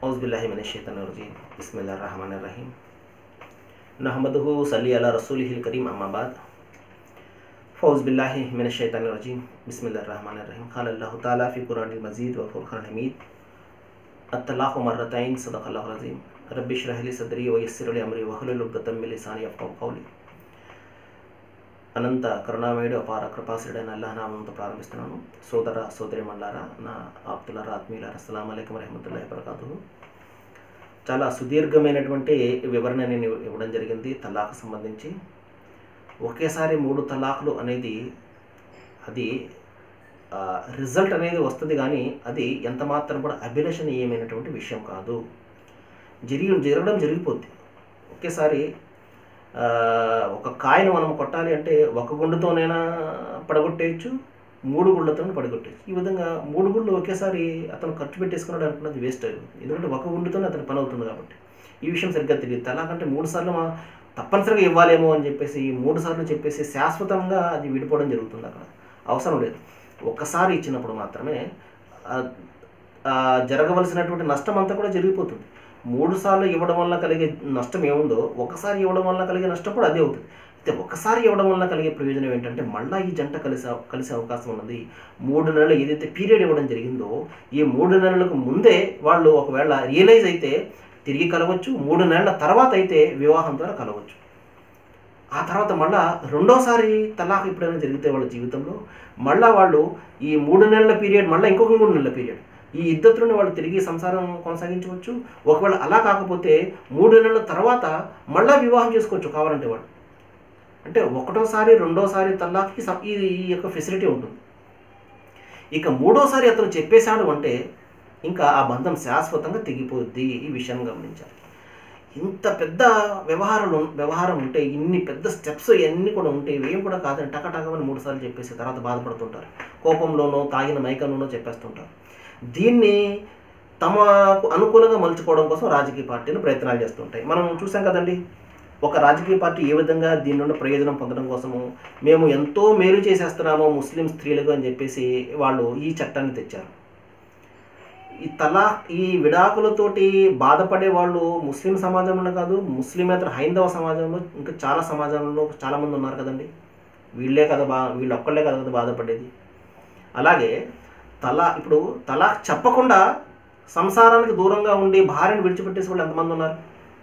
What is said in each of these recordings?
औज़बिल्लिमिनशैतरजीम बसमीम नहमदहू सली अला रसूल करीम अम्माबाद फ़ौज़बिल्लिमिनशैतरजीम बसमीम ख़ाल अल्लाह ताला फ़ी कुरान मजीद व फ़ुरक़ान हमीद अतलाक़ मर्रतैन सदक़ल्लाहुल अज़ीम रब्बिश रहली सदरी व यस्सिर लि अमरी वहलुल उक़दतम मिन लिसानी यफ़क़हू क़ौली అనంత కరుణామయుడు అపార కృపాసుడైన అల్లాహ్ నామంతో ప్రారంభిస్తున్నాను సోదర సోదరి మండలారా నా ఆప్తులారా ఆత్మీయులారా అస్సలం అయికం రహమతుల్లాహి వబరకాతు చాలా సుదీర్ఘమైనటువంటి వివరణ నేను ఇవ్వడం జరిగింది తలాక్ సంబంధించి ఒకేసారి మూడు తలాకులు అనేది అది రిజల్ట్ అనేది వస్తుంది కానీ అది ఎంత మాత్రం కూడా అభిలషణీయమైనటువంటి విషయం కాదు జరిగి జరగడం జరిగిపోద్ది ఒకేసారి ఒక కాయను మనం కొట్టాలి అంటే ఒక గుండుతోనైనా పడగొట్టేయచ్చు మూడు గుళ్ళతో పడగొట్టేయచ్చు ఈ విధంగా మూడు గుళ్ళు ఒకేసారి అతను ఖర్చు పెట్టేసుకున్నాడు అనుకున్నది వేస్ట్ అవుతుంది ఎందుకంటే ఒక గుండుతోనే అతను పని అవుతుంది కాబట్టి ఈ విషయం సరిగ్గా తెలియదు తలాకంటే మూడు సార్లు మా తప్పనిసరిగా ఇవ్వాలేమో అని చెప్పేసి మూడు సార్లు చెప్పేసి శాశ్వతంగా అది విడిపోవడం జరుగుతుంది అక్కడ అవసరం లేదు ఒక్కసారి ఇచ్చినప్పుడు మాత్రమే జరగవలసినటువంటి నష్టం అంతా కూడా జరిగిపోతుంది మూడు సార్లు ఇవ్వడం వల్ల కలిగే నష్టం ఏముందో ఒకసారి ఇవ్వడం వల్ల కలిగే నష్టం కూడా అదే అవుతుంది అయితే ఒకసారి ఇవ్వడం వల్ల కలిగే ప్రయోజనం ఏంటంటే మళ్ళీ ఈ జంట కలిసే కలిసే అవకాశం ఉన్నది మూడు నెలలు ఏదైతే పీరియడ్ ఇవ్వడం జరిగిందో ఈ మూడు నెలలకు ముందే వాళ్ళు ఒకవేళ రియలైజ్ అయితే తిరిగి కలవచ్చు మూడు నెలల తర్వాత అయితే వివాహం ద్వారా కలవచ్చు ఆ తర్వాత మళ్ళా రెండోసారి తలాక్ ఎప్పుడైనా జరిగితే వాళ్ళ జీవితంలో మళ్ళీ వాళ్ళు ఈ మూడు నెలల పీరియడ్ మళ్ళీ ఇంకొక మూడు నెలల పీరియడ్ ఈ ఇద్దతులను వాళ్ళు తిరిగి సంసారం కొనసాగించవచ్చు ఒకవేళ అలా కాకపోతే మూడు నెలల తర్వాత మళ్ళీ వివాహం చేసుకోవచ్చు కావాలంటే వాళ్ళు అంటే ఒకటోసారి రెండోసారి తల్లాకి ఈ యొక్క ఫెసిలిటీ ఉంటుంది ఇక మూడోసారి అతను చెప్పేశాడు అంటే ఇంకా ఆ బంధం శాశ్వతంగా తెగిపోద్ది ఈ విషయాన్ని గమనించాలి ఇంత పెద్ద వ్యవహారాలు వ్యవహారం ఉంటే ఇన్ని పెద్ద స్టెప్స్ ఇవన్నీ కూడా ఉంటే ఇవేం కూడా కాదని టకటకమని మూడు సార్లు చెప్పేసి తర్వాత బాధపడుతుంటారు కోపంలోనో తాగిన మైకంలోనో చెప్పేస్తుంటారు దీన్ని తమకు అనుకూలంగా మలుచుకోవడం కోసం రాజకీయ పార్టీలు ప్రయత్నాలు చేస్తుంటాయి మనం చూసాం కదండి ఒక రాజకీయ పార్టీ ఏ విధంగా దీని నుండి ప్రయోజనం పొందడం కోసము మేము ఎంతో మేలు చేసేస్తున్నామో ముస్లిం స్త్రీలకు అని చెప్పేసి వాళ్ళు ఈ చట్టాన్ని తెచ్చారు ఈ తలా ఈ విడాకులతోటి బాధపడే వాళ్ళు ముస్లిం సమాజంలో కాదు ముస్లిమేతర హైందవ సమాజంలో ఇంకా చాలా సమాజంలో చాలామంది ఉన్నారు కదండి వీళ్ళే కదా బా వీళ్ళు ఒక్కళ్ళే కదా బాధపడేది అలాగే తలా ఇప్పుడు తలాక్ చెప్పకుండా సంసారానికి దూరంగా ఉండి భార్యను విడిచిపెట్టేసి వాళ్ళు ఎంతమంది ఉన్నారు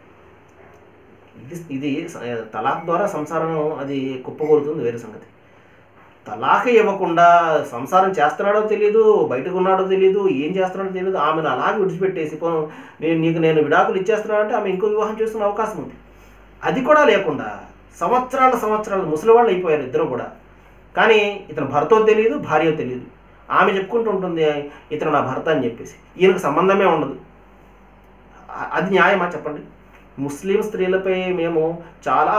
ఇది ఇది తలాక్ ద్వారా సంసారం అది కుప్పకూరుతుంది వేరే సంగతి తలాక్ ఇవ్వకుండా సంసారం చేస్తున్నాడో తెలియదు బయటకు ఉన్నాడో తెలియదు ఏం చేస్తున్నాడో తెలియదు ఆమెను అలాగే విడిచిపెట్టేసి నేను నీకు నేను విడాకులు ఇచ్చేస్తున్నానంటే ఆమె ఇంకో వివాహం చేస్తున్న అవకాశం ఉంది అది కూడా లేకుండా సంవత్సరాల సంవత్సరాలు ముసలి వాళ్ళు అయిపోయారు ఇద్దరు కూడా కానీ ఇతను భర్తో తెలియదు భార్య తెలియదు ఆమె చెప్పుకుంటూ ఉంటుంది ఇతను నా భర్త అని చెప్పేసి ఈయనకు సంబంధమే ఉండదు అది న్యాయమా చెప్పండి ముస్లిం స్త్రీలపై మేము చాలా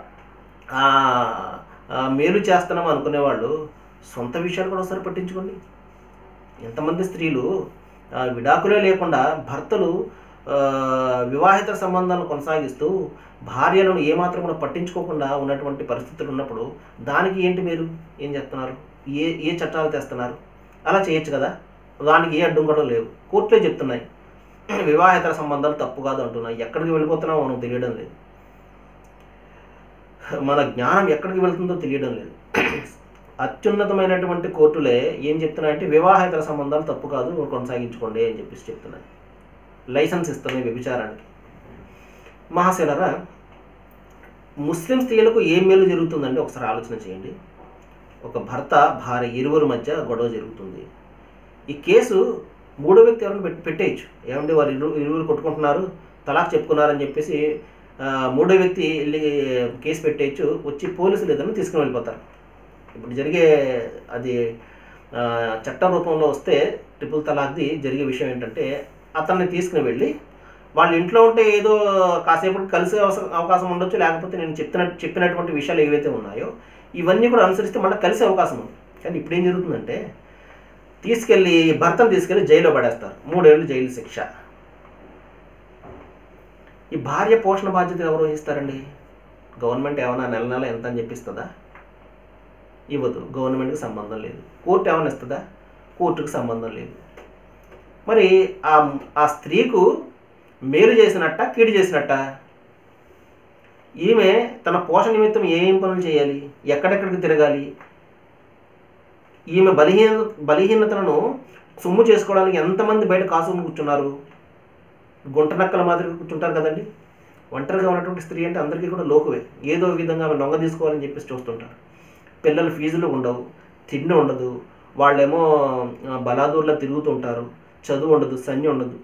మేలు చేస్తున్నాం అనుకునేవాళ్ళు సొంత విషయాలు కూడా ఒకసారి పట్టించుకోండి ఎంతమంది స్త్రీలు విడాకులే లేకుండా భర్తలు వివాహిత సంబంధాలను కొనసాగిస్తూ భార్యలను ఏమాత్రం కూడా పట్టించుకోకుండా ఉన్నటువంటి పరిస్థితులు ఉన్నప్పుడు దానికి ఏంటి మీరు ఏం చెప్తున్నారు ఏ ఏ చట్టాలు తెస్తున్నారు అలా చేయొచ్చు కదా దానికి ఏ అడ్డం కూడా లేవు కోర్టులే చెప్తున్నాయి వివాహేతర సంబంధాలు తప్పు కాదు అంటున్నాయి ఎక్కడికి వెళ్ళిపోతున్నామో మనం తెలియడం లేదు మన జ్ఞానం ఎక్కడికి వెళ్తుందో తెలియడం లేదు అత్యున్నతమైనటువంటి కోర్టులే ఏం చెప్తున్నాయంటే వివాహేతర సంబంధాలు తప్పు కాదు కొనసాగించుకోండి అని చెప్పేసి చెప్తున్నాయి లైసెన్స్ ఇస్తున్నాయి వ్యభిచారానికి మహాశిలరా ముస్లిం స్త్రీలకు ఏం మేలు జరుగుతుందంటే ఒకసారి ఆలోచన చేయండి ఒక భర్త భార్య ఇరువురు మధ్య గొడవ జరుగుతుంది ఈ కేసు మూడో వ్యక్తి ఎవరైనా పెట్టి పెట్టేయచ్చు ఏమంటే వారు ఇరు ఇరువురు కొట్టుకుంటున్నారు తలాక్ చెప్పుకున్నారని చెప్పేసి మూడో వ్యక్తి వెళ్ళి కేసు పెట్టేయచ్చు వచ్చి పోలీసులు ఏదైనా తీసుకుని వెళ్ళిపోతారు ఇప్పుడు జరిగే అది చట్టం రూపంలో వస్తే ట్రిపుల్ తలాక్ది జరిగే విషయం ఏంటంటే అతన్ని తీసుకుని వెళ్ళి వాళ్ళ ఇంట్లో ఉంటే ఏదో కాసేపు కలిసే అవకాశం ఉండొచ్చు లేకపోతే నేను చెప్తున్న చెప్పినటువంటి విషయాలు ఏవైతే ఉన్నాయో ఇవన్నీ కూడా అనుసరిస్తే మళ్ళీ కలిసే అవకాశం ఉంది కానీ ఇప్పుడు ఏం జరుగుతుందంటే తీసుకెళ్ళి భర్తను తీసుకెళ్ళి జైల్లో పడేస్తారు మూడేళ్ళు జైలు శిక్ష ఈ భార్య పోషణ బాధ్యత ఎవరు వహిస్తారండి గవర్నమెంట్ ఏమైనా నెల నెల ఎంత అని చెప్పిస్తుందా ఇవ్వదు గవర్నమెంట్కి సంబంధం లేదు కోర్టు ఏమైనా ఇస్తుందా కోర్టుకు సంబంధం లేదు మరి ఆ ఆ స్త్రీకు మేలు చేసినట్ట కీడు చేసినట్ట ఈమె తన పోషణ నిమిత్తం ఏం పనులు చేయాలి ఎక్కడెక్కడికి తిరగాలి ఈమె బలహీన బలహీనతలను సొమ్ము చేసుకోవడానికి ఎంతమంది బయట కాసుకుని కూర్చున్నారు గుంట నక్కల మాదిరిగా కూర్చుంటారు కదండి ఒంటరిగా ఉన్నటువంటి స్త్రీ అంటే అందరికీ కూడా లోకువే ఏదో ఒక విధంగా ఆమె లొంగ తీసుకోవాలని చెప్పేసి చూస్తుంటారు పిల్లల ఫీజులు ఉండవు తిండి ఉండదు వాళ్ళేమో ఆ, బలాదూర్లో తిరుగుతుంటారు చదువు ఉండదు సంధ్య ఉండదు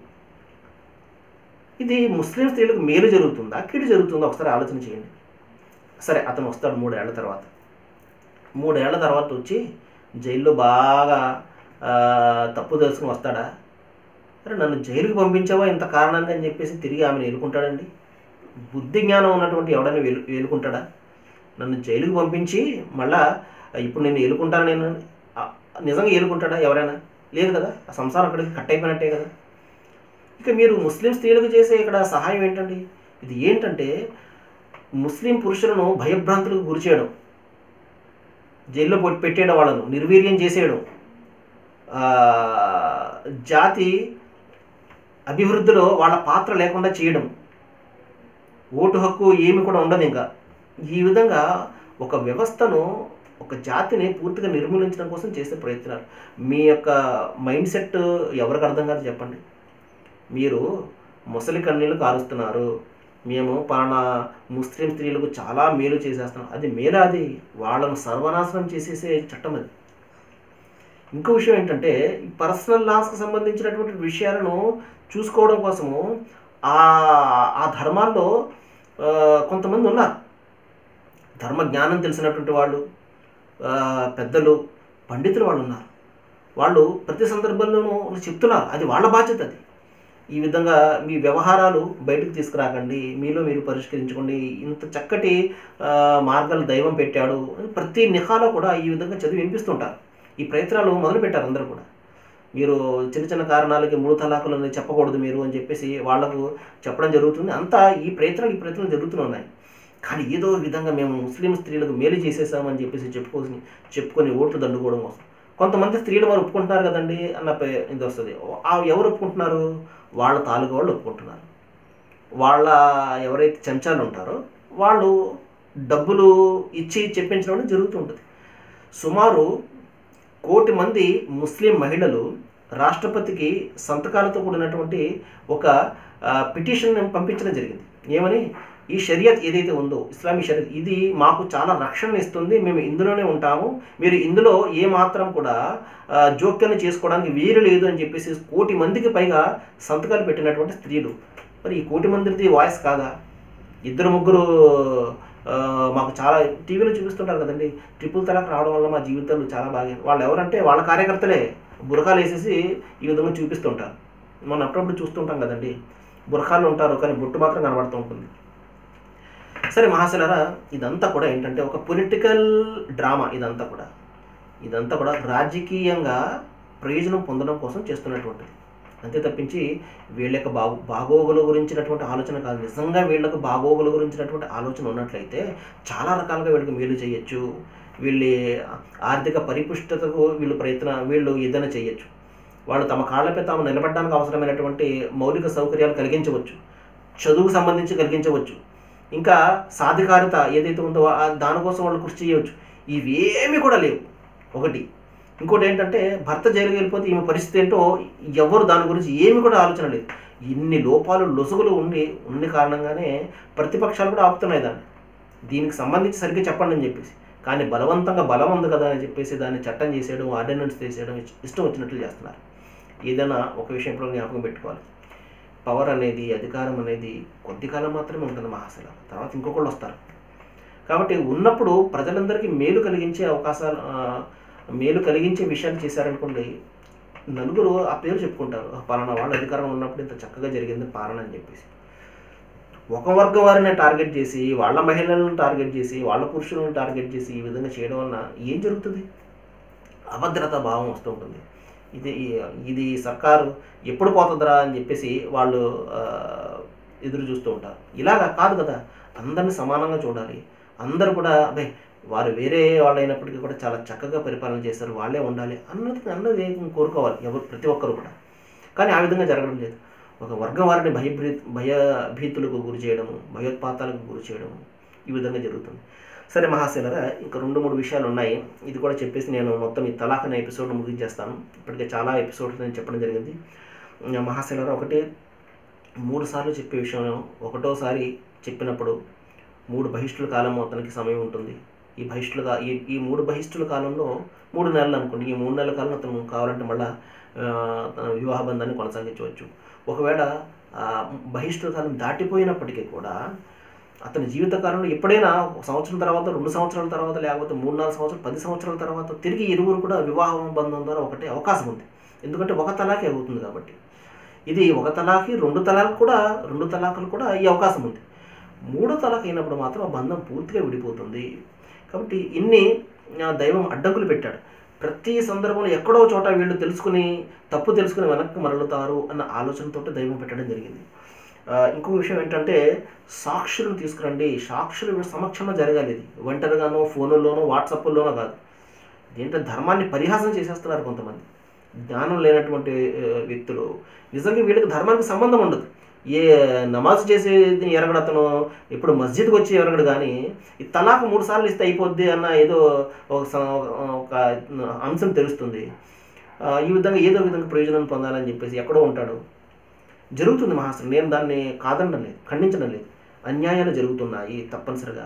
ఇది ముస్లిం స్త్రీలకు మేలు జరుగుతుందా కీడు జరుగుతుందా ఒకసారి ఆలోచన చేయండి సరే అతను వస్తాడు మూడేళ్ల తర్వాత మూడేళ్ల తర్వాత వచ్చి జైల్లో బాగా ఆ, తప్పు తెలుసుకుని వస్తాడా అరే నన్ను జైలుకి పంపించావా ఇంత కారణంగా అని చెప్పేసి తిరిగి ఆమెను ఎలుకుంటాడండి బుద్ధి జ్ఞానం ఉన్నటువంటి ఎవడైనా వేలు వేలుకుంటాడా నన్ను జైలుకి పంపించి మళ్ళా ఇప్పుడు నేను ఏలుకుంటాను నేను ఆ, నిజంగా ఏలుకుంటాడా ఎవరైనా లేదు కదా ఆ సంసారం అక్కడికి కట్ అయిపోయినట్టే కదా ఇక మీరు ముస్లిం స్త్రీలకు చేసే ఇక్కడ సహాయం ఏంటండి ఇది ఏంటంటే ముస్లిం పురుషులను భయభ్రాంతులకు గురి చేయడం జైల్లో పెట్టి- పెట్టేయడం వాళ్ళను నిర్వీర్యం చేసేయడం ఆ, జాతి అభివృద్ధిలో వాళ్ళ పాత్ర లేకుండా చేయడం ఓటు హక్కు ఏమి కూడా ఉండదు ఇంకా ఈ విధంగా ఒక వ్యవస్థను ఒక జాతిని పూర్తిగా నిర్మూలించడం కోసం చేసే ప్రయత్నాలు మీ యొక్క మైండ్ సెట్ ఎవరికి అర్థం కాదు చెప్పండి మీరు ముసలి కన్నీళ్ళు కారుస్తున్నారు మేము పలానా ముస్లిం స్త్రీలకు చాలా మేలు చేసేస్తున్నాం అది మేలు అది వాళ్ళను సర్వనాశనం చేసేసే చట్టం అది ఇంకో విషయం ఏంటంటే ఈ పర్సనల్ లాస్కి సంబంధించినటువంటి విషయాలను చూసుకోవడం కోసము ఆ ఆ ధర్మాల్లో ఆ, కొంతమంది ఉన్నారు ధర్మ జ్ఞానం తెలిసినటువంటి వాళ్ళు ఆ, పెద్దలు పండితులు వాళ్ళు ఉన్నారు వాళ్ళు ప్రతి సందర్భంలోనూ చెప్తున్నారు అది వాళ్ళ బాధ్యత అది ఈ విధంగా మీ వ్యవహారాలు బయటకు తీసుకురాకండి మీలో మీరు పరిష్కరించుకోండి ఇంత చక్కటి ఆ, మార్గాలు దైవం పెట్టాడు అని ప్రతి నిహాలో కూడా ఈ విధంగా చదివి వినిపిస్తుంటారు ఈ ప్రయత్నాలు మొదలుపెట్టారు అందరూ కూడా మీరు చిన్న చిన్న కారణాలకి మూడు తలాకులు అనేది చెప్పకూడదు మీరు అని చెప్పేసి వాళ్ళకు చెప్పడం జరుగుతుంది అంతా ఈ ప్రయత్నాలు ఈ ప్రయత్నాలు జరుగుతూనే ఉన్నాయి కానీ ఏదో విధంగా మేము ముస్లిం స్త్రీలకు మేలు చేసేసామని చెప్పేసి చెప్పుకొని చెప్పుకొని ఓట్లు దండుకోవడం కోసం కొంతమంది స్త్రీలు వారు ఒప్పుకుంటున్నారు కదండి అన్న పే- ఇది వస్తుంది ఆ ఎవరు ఒప్పుకుంటున్నారు వాళ్ళ తాలూకు వాళ్ళు ఒప్పుకుంటున్నారు వాళ్ళ ఎవరైతే చెంచాలు ఉంటారో వాళ్ళు డబ్బులు ఇచ్చి చెప్పించడం అనేది జరుగుతుంటుంది సుమారు కోటి మంది ముస్లిం మహిళలు రాష్ట్రపతికి సంతకాలతో కూడినటువంటి ఒక ఆ, పిటిషన్ పంపించడం జరిగింది ఏమని ఈ షరియత్ ఏదైతే ఉందో ఇస్లామీ షరియత్ ఇది మాకు చాలా రక్షణ ఇస్తుంది మేము ఇందులోనే ఉంటాము మీరు ఇందులో ఏ మాత్రం కూడా ఆ, జోక్యాన్ని చేసుకోవడానికి వీలు లేదు అని చెప్పేసి కోటి మందికి పైగా సంతకాలు పెట్టినటువంటి స్త్రీలు మరి ఈ కోటి మందిది వాయిస్ కాదా ఇద్దరు ముగ్గురు ఆ, మాకు చాలా టీవీలో చూపిస్తుంటారు కదండి ట్రిపుల్ తలాక్ రావడం వల్ల మా జీవితాలు చాలా బాగా వాళ్ళు ఎవరంటే వాళ్ళ కార్యకర్తలే బురకాలు వేసేసి ఈ విధంగా చూపిస్తుంటారు మనం అప్పుడప్పుడు చూస్తుంటాం కదండి బురకాలు ఉంటారు కానీ బొట్టు మాత్రం కనబడుతూ ఉంటుంది సరే మహాశలరా ఇదంతా కూడా ఏంటంటే ఒక పొలిటికల్ డ్రామా ఇదంతా కూడా ఇదంతా కూడా రాజకీయంగా ప్రయోజనం పొందడం కోసం చేస్తున్నటువంటిది అంతే తప్పించి వీళ్ళ యొక్క బాగో బాగోగుల గురించినటువంటి ఆలోచన కాదు నిజంగా వీళ్ళకు బాగోగుల గురించినటువంటి ఆలోచన ఉన్నట్లయితే చాలా రకాలుగా వీళ్ళకి మేలు చేయొచ్చు వీళ్ళ ఆర్థిక పరిపుష్టతకు వీళ్ళు ప్రయత్న వీళ్ళు ఏదైనా చేయొచ్చు వాళ్ళు తమ కాళ్ళపై తాము నిలబడడానికి అవసరమైనటువంటి మౌలిక సౌకర్యాలు కలిగించవచ్చు చదువుకు సంబంధించి కలిగించవచ్చు ఇంకా సాధికారత ఏదైతే ఉందో ఆ దానికోసం వాళ్ళు కృషి చేయవచ్చు ఇవేమీ కూడా లేవు ఒకటి ఇంకోటి ఏంటంటే భర్త జైలుకి వెళ్ళిపోతే ఈమె పరిస్థితి ఏంటో ఎవరు దాని గురించి ఏమి కూడా ఆలోచన లేదు ఇన్ని లోపాలు లొసుగులు ఉండి ఉండి కారణంగానే ప్రతిపక్షాలు కూడా ఆపుతున్నాయి దాన్ని దీనికి సంబంధించి సరిగ్గా చెప్పండి అని చెప్పేసి కానీ బలవంతంగా బలం ఉంది కదా అని చెప్పేసి దాన్ని చట్టం చేసేయడం ఆర్డినెన్స్ చేసేయడం ఇష్టం వచ్చినట్లు చేస్తున్నారు ఏదైనా ఒక విషయం ఇప్పుడు జ్ఞాపకం పెట్టుకోవాలి పవర్ అనేది అధికారం అనేది కొద్ది కాలం మాత్రమే ఉంటుంది మహాశల తర్వాత ఇంకొకళ్ళు వస్తారు కాబట్టి ఉన్నప్పుడు ప్రజలందరికీ మేలు కలిగించే అవకాశాలు ఆ, మేలు కలిగించే విషయాలు చేశారనుకోండి నలుగురు ఆ పేరు చెప్పుకుంటారు "ఆ, పలానా వాళ్ళు అధికారం ఉన్నప్పుడు ఇంత చక్కగా జరిగింది పాలన అని చెప్పేసి ఒక వర్గం వారిని టార్గెట్ చేసి వాళ్ళ మహిళలను టార్గెట్ చేసి వాళ్ళ పురుషులను టార్గెట్ చేసి ఈ విధంగా చేయడం వలన ఏం జరుగుతుంది అభద్రతా భావం వస్తూ ఉంటుంది ఇది ఇది సర్కారు ఎప్పుడు పోతుందిరా అని చెప్పేసి వాళ్ళు ఆ, ఎదురు చూస్తూ ఉంటారు ఇలాగా కాదు కదా అందరిని సమానంగా చూడాలి అందరూ కూడా అబ్బాయి వారు వేరే వాళ్ళు అయినప్పటికీ కూడా చాలా చక్కగా పరిపాలన చేస్తారు వాళ్ళే ఉండాలి అన్నది అన్నది కోరుకోవాలి ఎవరు ప్రతి ఒక్కరు కూడా కానీ ఆ విధంగా జరగడం లేదు ఒక వర్గం వారిని భయభీ భయభీతులకు గురి చేయడము భయోత్పాతాలకు గురి చేయడము ఈ విధంగా జరుగుతుంది సరే మహాశైలరా ఇంకా రెండు మూడు విషయాలు ఉన్నాయి ఇది కూడా చెప్పేసి నేను మొత్తం ఈ తలాక్ అనే ఎపిసోడ్ను ముగించేస్తాను ఇప్పటికే చాలా ఎపిసోడ్స్ నేను చెప్పడం జరిగింది ఇంకా మహాశైలరా ఒకటి మూడు సార్లు చెప్పే విషయం ఒకటోసారి చెప్పినప్పుడు మూడు బహిష్టుల కాలం అతనికి సమయం ఉంటుంది ఈ బహిష్టుల కా- ఈ ఈ మూడు బహిష్టుల కాలంలో మూడు నెలలు అనుకోండి ఈ మూడు నెలల కాలం అతను కావాలంటే మళ్ళా ఆ, తన వివాహ బంధాన్ని కొనసాగించవచ్చు ఒకవేళ ఆ, బహిష్టుల కాలం దాటిపోయినప్పటికీ కూడా అతని జీవితకాలంలో ఎప్పుడైనా ఒక సంవత్సరం తర్వాత రెండు సంవత్సరాల తర్వాత లేకపోతే మూడు నాలుగు సంవత్సరాలు పది సంవత్సరాల తర్వాత తిరిగి ఇరువురు కూడా వివాహ బంధం ద్వారా ఒకటే అవకాశం ఉంది ఎందుకంటే ఒక తలాకే అవుతుంది కాబట్టి ఇది ఒక తలాకి రెండు తలాకు కూడా రెండు తలాకులు కూడా ఈ అవకాశం ఉంది మూడో తలాక్ అయినప్పుడు మాత్రం ఆ బంధం పూర్తిగా విడిపోతుంది కాబట్టి ఇన్ని ఆ, దైవం అడ్డంకులు పెట్టాడు ప్రతి సందర్భంలో ఎక్కడో చోట వీళ్ళు తెలుసుకుని తప్పు తెలుసుకుని వెనక్కి మరలుతారు అన్న ఆలోచనతో దైవం పెట్టడం జరిగింది ఆ, ఇంకో విషయం ఏంటంటే సాక్షులను తీసుకురండి సాక్షుల సమక్షంలో జరగాలి ఇది ఒంటరిగానో ఫోనుల్లోనో వాట్సాప్లోనో కాదు ఏంటంటే ధర్మాన్ని పరిహాసం చేసేస్తున్నారు కొంతమంది జ్ఞానం లేనటువంటి ఆ, వ్యక్తులు నిజంగా వీళ్ళకి ధర్మానికి సంబంధం ఉండదు ఏ నమాజ్ చేసేది ఎరగడు అతను ఇప్పుడు మస్జిద్కి వచ్చి ఎరగడు కానీ ఈ తలాక్ మూడు సార్లు ఇస్తే అయిపోద్ది అన్న ఏదో ఒక స- ఒక అంశం తెలుస్తుంది ఆ, ఈ విధంగా ఏదో విధంగా ప్రయోజనం పొందాలని చెప్పేసి ఎక్కడో ఉంటాడు జరుగుతుంది మహాస్త్రం నేను దాన్ని కాదనడం లేదు ఖండించడం లేదు అన్యాయాలు జరుగుతున్నాయి తప్పనిసరిగా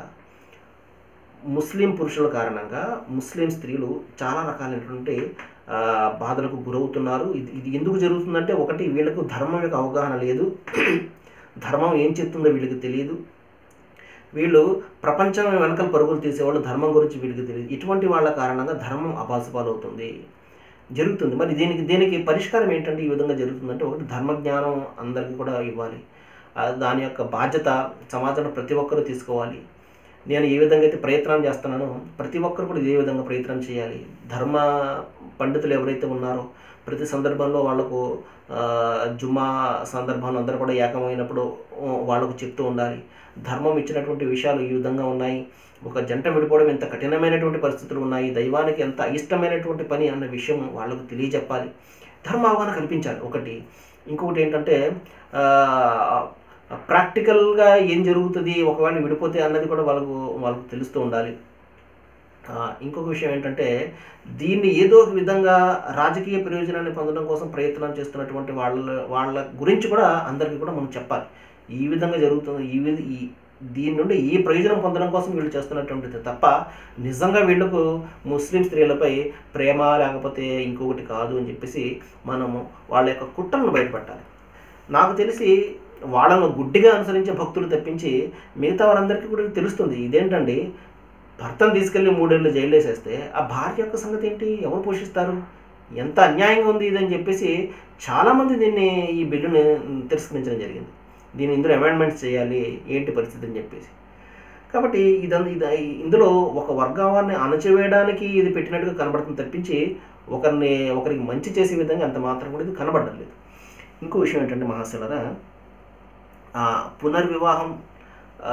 ముస్లిం పురుషుల కారణంగా ముస్లిం స్త్రీలు చాలా రకాలైనటువంటి ఆ, బాధలకు గురవుతున్నారు ఇది ఇది ఎందుకు జరుగుతుందంటే ఒకటి వీళ్ళకు ధర్మం యొక్క అవగాహన లేదు ధర్మం ఏం చెప్తుందో వీళ్ళకి తెలియదు వీళ్ళు ప్రపంచం వెనకాల పరుగులు తీసేవాళ్ళు ధర్మం గురించి వీళ్ళకి తెలియదు ఇటువంటి వాళ్ళ కారణంగా ధర్మం అపాసుపాలవుతుంది జరుగుతుంది మరి దీనికి దీనికి పరిష్కారం ఏంటంటే ఈ విధంగా జరుగుతుందంటే ఒకటి ధర్మజ్ఞానం అందరికీ కూడా ఇవ్వాలి ఆ, దాని యొక్క బాధ్యత సమాజంలో ప్రతి ఒక్కరూ తీసుకోవాలి నేను ఏ విధంగా అయితే ప్రయత్నం చేస్తున్నానో ప్రతి ఒక్కరు కూడా ఇదే విధంగా ప్రయత్నం చేయాలి ధర్మ పండితులు ఎవరైతే ఉన్నారో ప్రతి సందర్భంలో వాళ్ళకు ఆ, జుమా సందర్భంలో అందరూ కూడా ఏకమైనప్పుడు ఆ, వాళ్ళకు చెప్తూ ఉండాలి ధర్మం ఇచ్చినటువంటి విషయాలు ఈ విధంగా ఉన్నాయి ఒక జంట విడిపోవడం ఎంత కఠినమైనటువంటి పరిస్థితులు ఉన్నాయి దైవానికి ఎంత అయిష్టమైనటువంటి పని అన్న విషయం వాళ్ళకు తెలియజెప్పాలి ధర్మ అవగాహన కల్పించాలి ఒకటి ఇంకొకటి ఏంటంటే ఆ, ప్రాక్టికల్గా ఏం జరుగుతుంది ఒకవేళ విడిపోతే అన్నది కూడా వాళ్ళకు వాళ్ళకు తెలుస్తూ ఉండాలి ఆ, ఇంకొక విషయం ఏంటంటే దీన్ని ఏదో ఒక విధంగా రాజకీయ ప్రయోజనాన్ని పొందడం కోసం ప్రయత్నం చేస్తున్నటువంటి వాళ్ళ వాళ్ళ గురించి కూడా అందరికీ కూడా మనం చెప్పాలి ఈ విధంగా జరుగుతుంది ఈ విధ ఈ దీని నుండి ఈ ప్రయోజనం పొందడం కోసం వీళ్ళు చేస్తున్నటువంటిది తప్ప నిజంగా వీళ్ళకు ముస్లిం స్త్రీలపై ప్రేమ లేకపోతే ఇంకొకటి కాదు అని చెప్పేసి మనము వాళ్ళ యొక్క కుట్రలను బయటపెట్టాలి నాకు తెలిసి వాళ్ళను గుడ్డిగా అనుసరించే భక్తులు తప్పించి మిగతా వారందరికీ కూడా తెలుస్తుంది ఇదేంటండి భర్తను తీసుకెళ్ళి మూడేళ్ళు జైలు వేసేస్తే ఆ భార్య యొక్క సంగతి ఏంటి ఎవరు పోషిస్తారు ఎంత అన్యాయంగా ఉంది ఇదని చెప్పేసి చాలామంది దీన్ని ఈ బిల్లుని తిరస్కరించడం జరిగింది దీన్ని ఇందులో అమెండ్మెంట్స్ చేయాలి ఏంటి పరిస్థితి అని చెప్పేసి కాబట్టి ఇదంతా ఇది ఇందులో ఒక వర్గాన్ని అణచివేయడానికి ఇది పెట్టినట్టుగా కనబడుతుంది తప్పించి ఒకరిని ఒకరికి మంచి చేసే విధంగా అంత మాత్రం కూడా ఇది కనబడడం లేదు ఇంకో విషయం ఏంటంటే మహాశిలరా ఆ, పునర్వివాహం ఆ,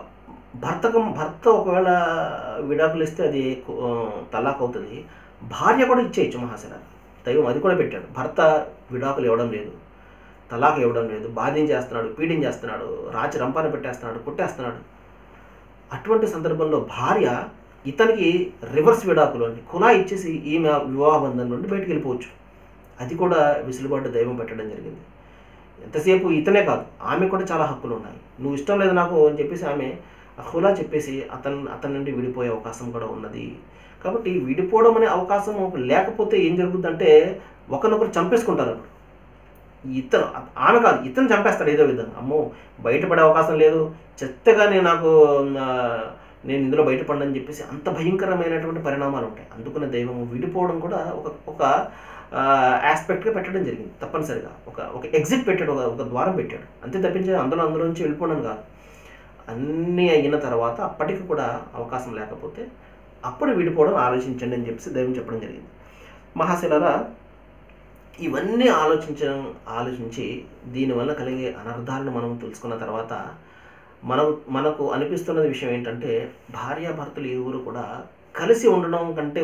భర్తకం భర్త ఒకవేళ విడాకులు ఇస్తే అది ఆ, తలాక్ అవుతుంది భార్య కూడా ఇచ్చేయచ్చు మహాశిల దైవం అది కూడా పెట్టాడు భర్త విడాకులు ఇవ్వడం లేదు తలాక్ ఇవ్వడం లేదు బాధించేస్తున్నాడు పీడించేస్తున్నాడు రాచి రంపాన పెట్టేస్తున్నాడు కొట్టేస్తున్నాడు అటువంటి సందర్భంలో భార్య ఇతనికి రివర్స్ విడాకులు అండి కులా ఇచ్చేసి ఈమె వివాహ బంధం నుండి బయటికి వెళ్ళిపోవచ్చు అది కూడా విసులుబాటు దైవం పెట్టడం జరిగింది ఎంతసేపు ఇతనే కాదు ఆమె కూడా చాలా హక్కులు ఉన్నాయి నువ్వు ఇష్టం లేదు నాకు అని చెప్పేసి ఆమె హులా చెప్పేసి అతను అతని నుండి విడిపోయే అవకాశం కూడా ఉన్నది కాబట్టి విడిపోవడం అనే అవకాశం లేకపోతే ఏం జరుగుతుందంటే ఒకరినొకరు చంపేసుకుంటారు అప్పుడు ఇతను ఆమె కాదు ఇతను చంపేస్తాడు ఏదో విధంగా అమ్మో బయటపడే అవకాశం లేదు చెత్తగానే నాకు ఆ, నేను ఇందులో బయటపడని చెప్పేసి అంత భయంకరమైనటువంటి పరిణామాలు ఉంటాయి అందుకనే దైవం విడిపోవడం కూడా ఒక ఒక ఆస్పెక్ట్గా పెట్టడం జరిగింది తప్పనిసరిగా ఒక ఒక ఎగ్జిట్ పెట్టాడు ఒక ఒక ద్వారం పెట్టాడు అంతే తప్పించి అందులో అందులో నుంచి వెళ్ళిపోవడం కాదు అన్నీ అయిన తర్వాత అప్పటికి కూడా అవకాశం లేకపోతే అప్పుడు విడిపోవడం ఆలోచించండి అని చెప్పేసి దైవం చెప్పడం జరిగింది మహాశిలరా ఇవన్నీ ఆలోచించడం ఆలోచించి దీనివల్ల కలిగే అనర్థాలను మనం తెలుసుకున్న తర్వాత మనం మనకు అనిపిస్తున్న విషయం ఏంటంటే భార్యాభర్తలు ఇరువురు కూడా కలిసి ఉండడం కంటే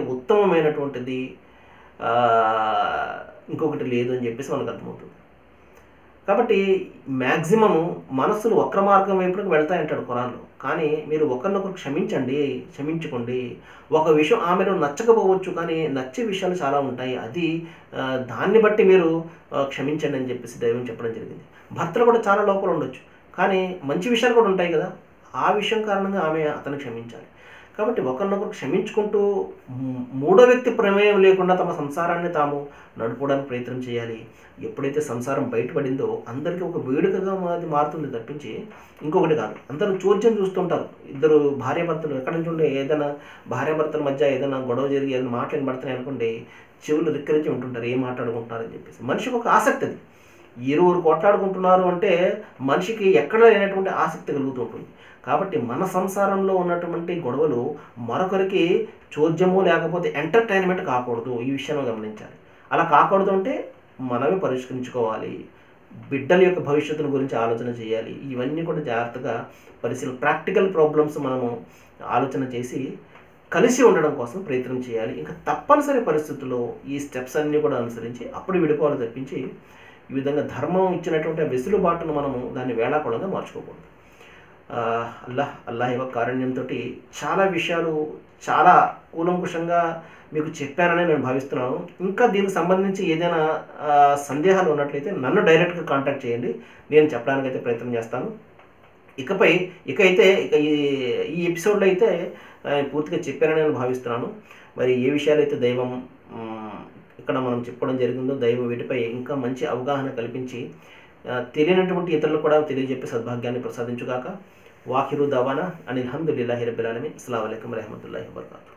ఉత్తమమైనటువంటిది ఆ, ఇంకొకటి లేదు అని చెప్పేసి మనకు అర్థమవుతుంది కాబట్టి మ్యాక్సిమము మనస్సులు వక్ర మార్గం వైపుకి వెళ్తాయంటాడు ఖురాన్లో కానీ మీరు ఒకరినొకరు క్షమించండి క్షమించుకోండి ఒక విషయం ఆమెలో నచ్చకపోవచ్చు కానీ నచ్చే విషయాలు చాలా ఉంటాయి అది ఆ, దాన్ని బట్టి మీరు ఆ, క్షమించండి అని చెప్పేసి దైవం చెప్పడం జరిగింది భర్తలు కూడా చాలా లోపల ఉండొచ్చు కానీ మంచి విషయాలు కూడా ఉంటాయి కదా ఆ విషయం కారణంగా ఆమె అతను క్షమించాలి కాబట్టి ఒకరినొకరు క్షమించుకుంటూ మ్, మూడో వ్యక్తి ప్రమేయం లేకుండా తమ సంసారాన్ని తాము నడుపుకోవడానికి ప్రయత్నం చేయాలి ఎప్పుడైతే సంసారం బయటపడిందో అందరికీ ఒక వేడుకగా అది మారుతుంది తప్పించి ఇంకొకటి కాదు అందరూ చోద్యం చూస్తుంటారు ఇద్దరు భార్యాభర్తలు ఎక్కడి నుంచి ఉండే ఏదైనా భార్యాభర్తల మధ్య ఏదైనా గొడవ జరిగి ఏదైనా మాటలు వినబడుతున్నాయి అనుకోండి చెవులు రిక్కరించి ఉంటుంటారు ఏం మాట్లాడుకుంటున్నారని చెప్పేసి మనిషికి ఒక ఆసక్తి అది ఇరువురు కొట్లాడుకుంటున్నారు అంటే మనిషికి ఎక్కడ లేనటువంటి ఆసక్తి కలుగుతూ ఉంటుంది కాబట్టి మన సంసారంలో ఉన్నటువంటి గొడవలు మరొకరికి చోద్యము లేకపోతే ఎంటర్టైన్మెంట్ కాకూడదు ఈ విషయాన్ని గమనించాలి అలా కాకూడదు అంటే మనమే పరిష్కరించుకోవాలి బిడ్డల యొక్క భవిష్యత్తును గురించి ఆలోచన చేయాలి ఇవన్నీ కూడా జాగ్రత్తగా పరిశీలన ప్రాక్టికల్ ప్రాబ్లమ్స్ మనము ఆలోచన చేసి కలిసి ఉండడం కోసం ప్రయత్నం చేయాలి ఇంకా తప్పనిసరి పరిస్థితుల్లో ఈ స్టెప్స్ అన్నీ కూడా అనుసరించి అప్పుడు విడిపోవాలి తప్పించి ఈ విధంగా ధర్మం ఇచ్చినటువంటి ఆ వెసులుబాటును మనము దాన్ని వేళాకోళంగా మార్చుకోకూడదు ఆ, అల్లాహ్ అల్లాహ్ యొక్క కారుణ్యంతో చాలా విషయాలు చాలా కూలంకుషంగా మీకు చెప్పానని నేను భావిస్తున్నాను ఇంకా దీనికి సంబంధించి ఏదైనా ఆ, సందేహాలు ఉన్నట్లయితే నన్ను డైరెక్ట్గా కాంటాక్ట్ చేయండి నేను చెప్పడానికి అయితే ప్రయత్నం చేస్తాను ఇకపై ఇక అయితే ఇక ఈ ఈ ఎపిసోడ్లో అయితే ఆ, పూర్తిగా చెప్పానని నేను భావిస్తున్నాను మరి ఏ విషయాలు అయితే దైవం మ్, ఇక్కడ మనం చెప్పడం జరిగిందో దైవం వీటిపై ఇంకా మంచి అవగాహన కల్పించి ఆ, తెలియనటువంటి ఇతరులకు కూడా తెలియజెప్పే సద్భాగ్యాన్ని ప్రసాదించుగాక వాహిరు దవానా అని అల్హమ్దుల్లాహి రబ్బిల్ ఆలమీన్ అస్సలాము అలైకుం వరహమతుల్లాహి వబర్కాతు